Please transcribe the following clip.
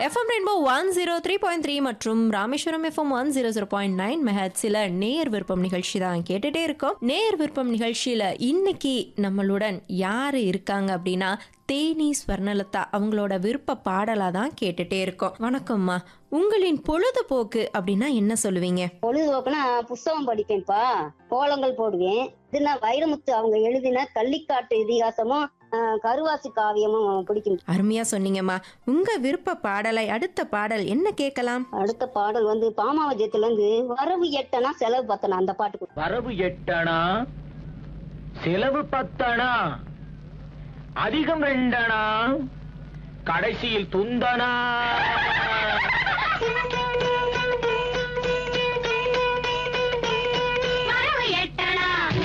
FM rainbow one zero three point three மற்றும் Rameswaram FM one zero zero point nine மெஹட்ஸில் நேர் விருப்பம் நிகழ்ச்சி தான் கேட்டுட்டே இருக்கோம் நேர் விருப்பம் நிகழ்ச்சியில இன்னைக்கு நம்மளுடன் யாரு இருக்காங்க அப்படின்னா தேனி ஸ்வர்ணலதா அவங்களோட விருப்ப பாடலா தான் கேட்டுட்டே இருக்கோம் வணக்கம்மா உங்களின் பொழுதுபோக்கு அப்படின்னா என்ன சொல்லுவீங்க பொழுதுபோக்குனா புஸ்தகம் படிப்பேன்ப்பா கோலங்கள் போடுவேன் இது நான் வைரமுத்து அவங்க எழுதின கள்ளிக்காட்டு இதிகாசமும் ஆஹ், கருவாசி காவியமும் பிடிக்கும் அருமையா சொன்னீங்கம்மா உங்க விருப்ப பாடலை அடுத்த பாடல் என்ன கேட்கலாம் அடுத்த பாடல் வந்து பாமாவஜயத்துல இருந்து வரவு எட்டனா செலவு பத்தனா அந்த பாட்டுக்கு வரவு எட்டணா செலவு பத்தணா அதிகம் ரெண்டணா கடைசியில் துந்தனா